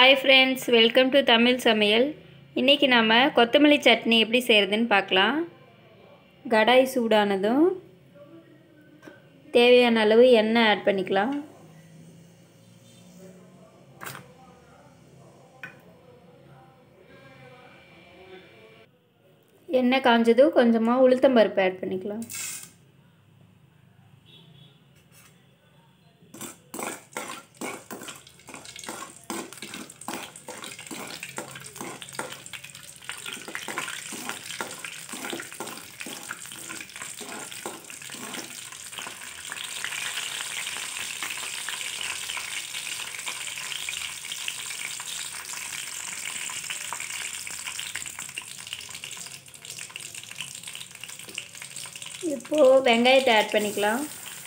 hi friends welcome to Tamil சமையல் இன்றைக்கி நம்ம கொத்தமல்லி சட்னி எப்படி செய்கிறதுன்னு பார்க்கலாம் கடாய் சூடானதும் தேவையான அளவு எண்ணெய் ஆட் பண்ணிக்கலாம் எண்ணெய் காஞ்சதும் கொஞ்சமாக உளுத்தம்பருப்பு ஆட் பண்ணிக்கலாம் இப்போது வெங்காயத்தை ஆட் பண்ணிக்கலாம்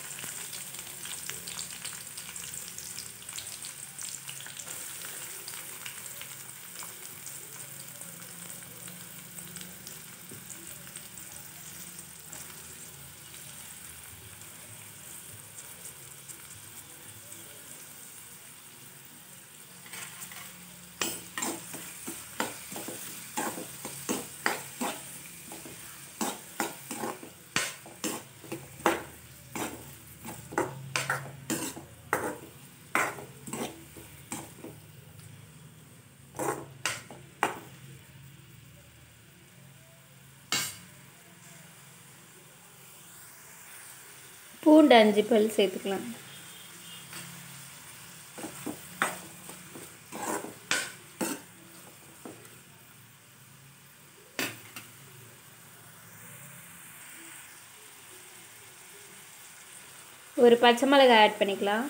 பூண்டு அஞ்சு பல் சேர்த்துக்கலாம் ஒரு பச்சை மிளகாய் ஆட் பண்ணிக்கலாம்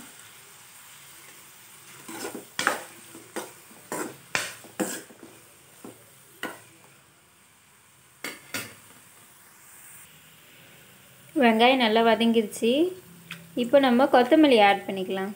வெங்காயம் நல்லா வதங்கிருச்சு இப்போ நம்ம கொத்தமல்லி ஆட் பண்ணிக்கலாம்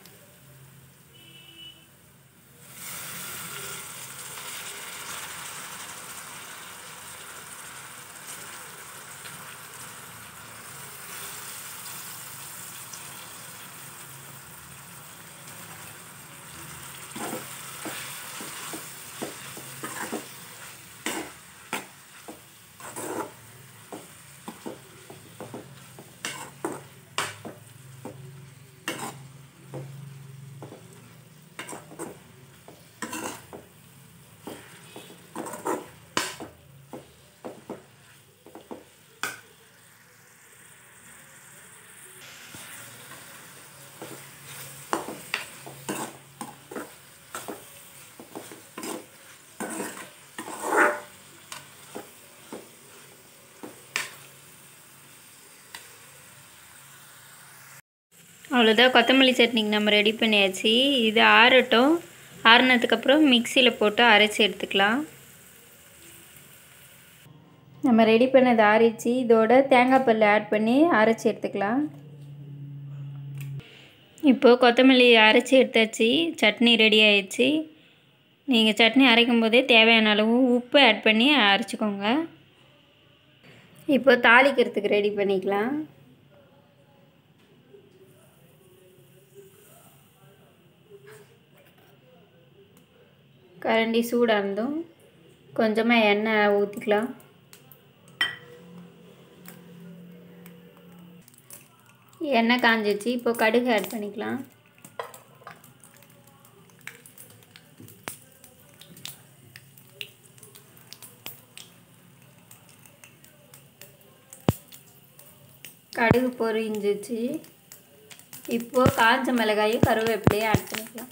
அவ்வளோதான் கொத்தமல்லி சட்னிக்கு நம்ம ரெடி பண்ணியாச்சு இது ஆறட்டும் ஆறுனதுக்கப்புறம் மிக்சியில் போட்டு அரைச்சி எடுத்துக்கலாம் நம்ம ரெடி பண்ணது ஆறிச்சு இதோட தேங்காய் பல் ஆட் பண்ணி அரைச்சி எடுத்துக்கலாம் இப்போது கொத்தமல்லி அரைச்சி எடுத்தாச்சு சட்னி ரெடி ஆயிடுச்சு நீங்கள் சட்னி அரைக்கும் போதே தேவையான அளவு உப்பு ஆட் பண்ணி அரைச்சிக்கோங்க இப்போ தாளிக்கிறதுக்கு ரெடி பண்ணிக்கலாம் கரண்டி சூடானதும் கொஞ்சமாக எண்ணெய் ஊற்றிக்கலாம் எண்ணெய் காஞ்சிச்சு இப்போ கடுகு ஆட் பண்ணிக்கலாம் கடுகு பொரிஞ்சிச்சு இப்போது காஞ்ச மிளகாயும் கருவேப்பிலையும் ஆட் பண்ணிக்கலாம்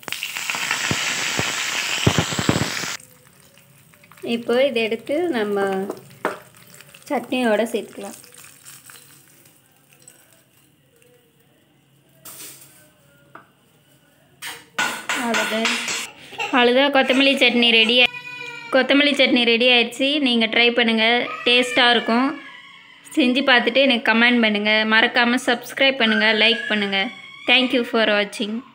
இப்போ இதை எடுத்து நம்ம சட்னியோடு சேர்த்துக்கலாம் அவ்வளோதான் அவ்வளோதான் கொத்தமல்லி சட்னி ரெடி கொத்தமல்லி சட்னி ரெடி ஆயிடுச்சு நீங்கள் ட்ரை பண்ணுங்கள் டேஸ்ட்டாக இருக்கும் செஞ்சு பார்த்துட்டு எனக்கு கமெண்ட் பண்ணுங்கள் மறக்காமல் சப்ஸ்கிரைப் பண்ணுங்கள் லைக் பண்ணுங்கள் தேங்க்யூ ஃபார் வாட்சிங்